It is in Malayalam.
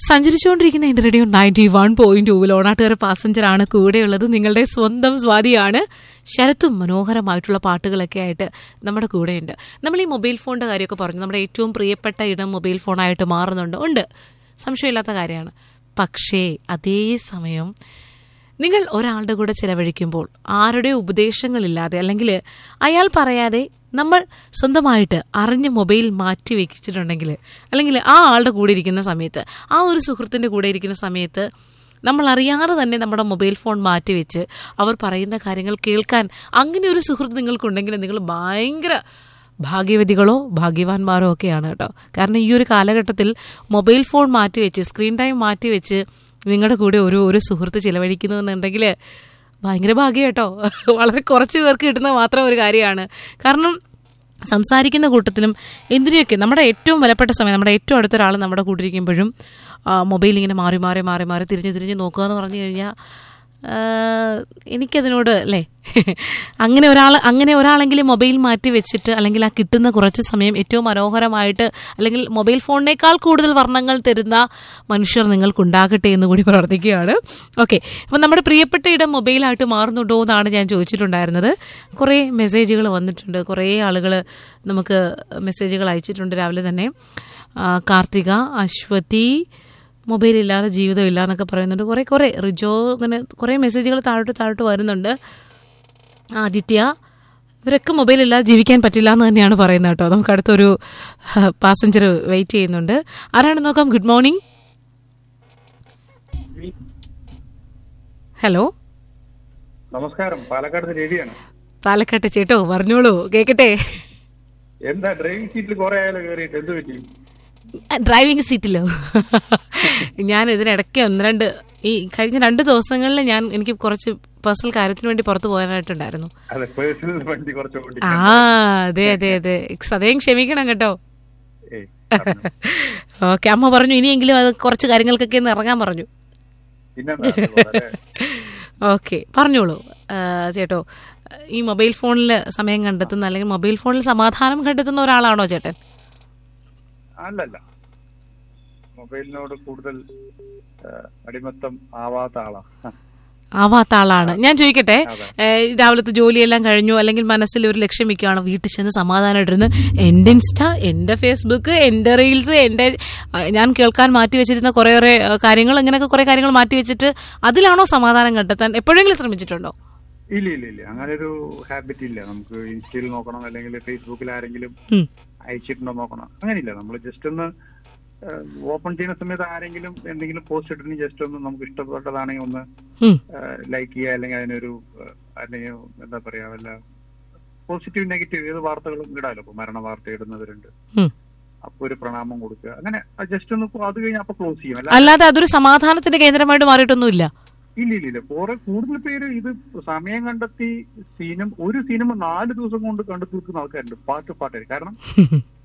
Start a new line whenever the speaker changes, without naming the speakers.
സഞ്ചരിച്ചുകൊണ്ടിരിക്കുന്ന എൻ്റെ റേഡിയോ നയൻറ്റി വൺ പോയിന്റ് ടൂവിൽ ഓണാട്ടുകാര പാസഞ്ചർ ആണ് കൂടെയുള്ളത് നിങ്ങളുടെ സ്വന്തം സ്വാതിയാണ് ശരത്തും മനോഹരമായിട്ടുള്ള പാട്ടുകളൊക്കെ ആയിട്ട് നമ്മുടെ കൂടെയുണ്ട് നമ്മൾ ഈ മൊബൈൽ ഫോണിന്റെ കാര്യമൊക്കെ പറഞ്ഞു നമ്മുടെ ഏറ്റവും പ്രിയപ്പെട്ട ഇടം മൊബൈൽ ഫോണായിട്ട് മാറുന്നുണ്ട് ഉണ്ട് സംശയമില്ലാത്ത കാര്യമാണ് പക്ഷേ അതേ സമയം നിങ്ങൾ ഒരാളുടെ കൂടെ ചിലവഴിക്കുമ്പോൾ ആരുടെ ഉപദേശങ്ങളില്ലാതെ അല്ലെങ്കിൽ അയാൾ പറയാതെ നമ്മൾ സ്വന്തമായിട്ട് അറിഞ്ഞ് മൊബൈൽ മാറ്റി വെച്ചിട്ടുണ്ടെങ്കിൽ അല്ലെങ്കിൽ ആ ആളുടെ കൂടെ ഇരിക്കുന്ന സമയത്ത് ആ ഒരു സുഹൃത്തിൻ്റെ കൂടെ ഇരിക്കുന്ന സമയത്ത് നമ്മൾ അറിയാതെ തന്നെ നമ്മുടെ മൊബൈൽ ഫോൺ മാറ്റി വെച്ച് അവർ പറയുന്ന കാര്യങ്ങൾ കേൾക്കാൻ അങ്ങനെ ഒരു സുഹൃത്ത് നിങ്ങൾക്കുണ്ടെങ്കിൽ നിങ്ങൾ ഭയങ്കര ഭാഗ്യവതികളോ ഭാഗ്യവാന്മാരോ ഒക്കെയാണ് കേട്ടോ കാരണം ഈ ഒരു കാലഘട്ടത്തിൽ മൊബൈൽ ഫോൺ മാറ്റിവെച്ച് സ്ക്രീൻ ടൈം മാറ്റിവെച്ച് നിങ്ങളുടെ കൂടെ ഒരു ഒരു സുഹൃത്ത് ചിലവഴിക്കുന്നു എന്നുണ്ടെങ്കിൽ ഭയങ്കര ഭാഗ്യം കേട്ടോ വളരെ കുറച്ച് പേർക്ക് കിട്ടുന്ന മാത്രം ഒരു കാര്യമാണ് കാരണം സംസാരിക്കുന്ന കൂട്ടത്തിലും എന്തിനെയൊക്കെ നമ്മുടെ ഏറ്റവും വിലപ്പെട്ട സമയം നമ്മുടെ ഏറ്റവും അടുത്ത ഒരാൾ നമ്മുടെ കൂട്ടിരിക്കുമ്പോഴും മൊബൈൽ ഇങ്ങനെ മാറി മാറി മാറി മാറി തിരിഞ്ഞ് തിരിഞ്ഞ് നോക്കുക എന്ന് പറഞ്ഞു കഴിഞ്ഞാൽ എനിക്കതിനോട് അല്ലേ അങ്ങനെ ഒരാൾ അങ്ങനെ ഒരാളെങ്കിലും മൊബൈൽ മാറ്റി വെച്ചിട്ട് അല്ലെങ്കിൽ ആ കിട്ടുന്ന കുറച്ച് സമയം ഏറ്റവും മനോഹരമായിട്ട് അല്ലെങ്കിൽ മൊബൈൽ ഫോണിനേക്കാൾ കൂടുതൽ വർണ്ണങ്ങൾ തരുന്ന മനുഷ്യർ നിങ്ങൾക്കുണ്ടാകട്ടെ എന്ന് കൂടി പ്രാർത്ഥിക്കുകയാണ് ഓക്കെ അപ്പം നമ്മുടെ പ്രിയപ്പെട്ട ഇടം മൊബൈലായിട്ട് മാറുന്നുണ്ടോ എന്നാണ് ഞാൻ ചോദിച്ചിട്ടുണ്ടായിരുന്നത് കുറേ മെസ്സേജുകൾ വന്നിട്ടുണ്ട് കുറേ ആളുകൾ നമുക്ക് മെസ്സേജുകൾ അയച്ചിട്ടുണ്ട് രാവിലെ തന്നെ കാർത്തിക അശ്വതി മൊബൈൽ ഇല്ലാതെ ജീവിതം ഇല്ല എന്നൊക്കെ പറയുന്നുണ്ട് കുറേ കുറേ റിജോ അങ്ങനെ കുറേ മെസ്സേജുകൾ താഴോട്ട് താഴോട്ട് വരുന്നുണ്ട് ആദിത്യ ഇവരൊക്കെ മൊബൈൽ ഇല്ലാതെ ജീവിക്കാൻ പറ്റില്ല എന്ന് തന്നെയാണ് പറയുന്നത് കേട്ടോ നമുക്ക് അടുത്തൊരു പാസഞ്ചർ വെയിറ്റ് ചെയ്യുന്നുണ്ട് ആരാണ് നോക്കാം ഗുഡ് മോർണിംഗ് ഹലോ
നമസ്കാരം പാലക്കാട് രവിയാണ്
പാലക്കാട്ട് ചേട്ടോ പറഞ്ഞോളൂ കേക്കട്ടെ
എന്താ ഡ്രൈവിംഗ് സീറ്റിൽ കുറെ ആയാലും കയറിയിട്ട് എന്ത് പറ്റി
ഡ്രൈവിംഗ് സീറ്റിലോ ഞാൻ ഇതിനിടയ്ക്ക് ഒന്ന് രണ്ട് ഈ കഴിഞ്ഞ രണ്ട് ദിവസങ്ങളിൽ ഞാൻ എനിക്ക് കുറച്ച് പേഴ്സണൽ കാര്യത്തിന് വേണ്ടി പുറത്തു പോകാനായിട്ടുണ്ടായിരുന്നു
അതെ പേഴ്സണൽ വണ്ടി കുറച്ച് ഓടി
ആ അതെ അതെ അതെ സദയം ക്ഷമിക്കണം കേട്ടോ
ഏയ്,
ഓക്കെ അമ്മ പറഞ്ഞു ഇനിയെങ്കിലും അത് കുറച്ച് കാര്യങ്ങൾക്കൊക്കെ ഒന്ന് ഇറങ്ങാൻ പറഞ്ഞു
പിന്നെന്താ അത് വളരെ
ഓക്കെ പറഞ്ഞോളൂ ആ, ചേട്ടോ ഈ മൊബൈൽ ഫോണിൽ സമയം കണ്ടെത്തുന്ന അല്ലെങ്കിൽ മൊബൈൽ ഫോണിൽ സമാധാനം കണ്ടെത്തുന്ന ഒരാളാണോ ചേട്ടൻ
അല്ലല്ല മൊബൈലിനോട് കൂടുതൽ ആ, അടിമത്തം ആവാത്ത ആളാ
ആവാത്ത ആളാണ് ഞാൻ ചോദിക്കട്ടെ
അതെ.
ഏ, രാവിലത്തെ ജോലിയെല്ലാം കഴിഞ്ഞു അല്ലെങ്കിൽ മനസ്സിൽ ഒരു ലക്ഷ്യം വെക്കുകയാണ് വീട്ടിൽ ചെന്ന് സമാധാനമായിട്ടിരുന്ന് എന്റെ ഇൻസ്റ്റ എന്റെ ഫേസ്ബുക്ക് എന്റെ റീൽസ് എന്റെ ആ, ഞാൻ കേൾക്കാൻ മാറ്റി വെച്ചിരുന്ന കുറെ കുറെ ആ, കാര്യങ്ങൾ ഇങ്ങനെയൊക്കെ കുറെ കാര്യങ്ങൾ മാറ്റി വെച്ചിട്ട് അതിലാണോ സമാധാനം കണ്ടെത്താൻ എപ്പോഴെങ്കിലും ശ്രമിച്ചിട്ടുണ്ടോ
ഇല്ല ഇല്ല ഇല്ല അങ്ങനെ ഒരു ഹാബിറ്റ് ഇല്ല നമുക്ക് ഇൻസ്റ്റയിൽ നോക്കണം അല്ലെങ്കിൽ ഫേസ്ബുക്കിൽ ആരെങ്കിലും
ഉം.
അയച്ചിട്ടുണ്ടോ നോക്കണം അങ്ങനെയില്ല നമ്മൾ ജസ്റ്റ് ഒന്ന് ഓപ്പൺ ചെയ്യുന്ന സമയത്ത് ആരെങ്കിലും എന്തെങ്കിലും പോസ്റ്റ് ഇട്ടിട്ടുണ്ടെങ്കിൽ ജസ്റ്റ് ഒന്ന് നമുക്ക് ഇഷ്ടപ്പെട്ടതാണെങ്കിൽ ഒന്ന്
ഉം.
ലൈക്ക് ചെയ്യുക അല്ലെങ്കിൽ അതിനൊരു ആ, അല്ലെങ്കിൽ എന്താ പറയാ വല്ല പോസിറ്റീവ് നെഗറ്റീവ് ഏത് വാർത്തകളും ഇടാലോ ഇപ്പൊ മരണ വാർത്ത ഇടുന്നവരുണ്ട്
ഉം.
അപ്പൊ ഒരു പ്രണാമം കൊടുക്കുക അങ്ങനെ ജസ്റ്റ് ഒന്ന് അത് കഴിഞ്ഞ് അപ്പൊ ക്ലോസ് ചെയ്യും അല്ല
അല്ലാതെ അതൊരു സമാധാനത്തിന്റെ കേന്ദ്രമായിട്ട് മാറിയിട്ടൊന്നുമില്ല
ഇല്ല ഇല്ല ഇല്ല കുറെ കൂടുതൽ പേര് ഇത് സമയം കണ്ടെത്തി സിനിമ ഒരു സിനിമ നാല് ദിവസം കൊണ്ട് കണ്ടു തീർക്കുന്ന ആൾക്കാരുണ്ട് പാട്ട് പാട്ട് കാരണം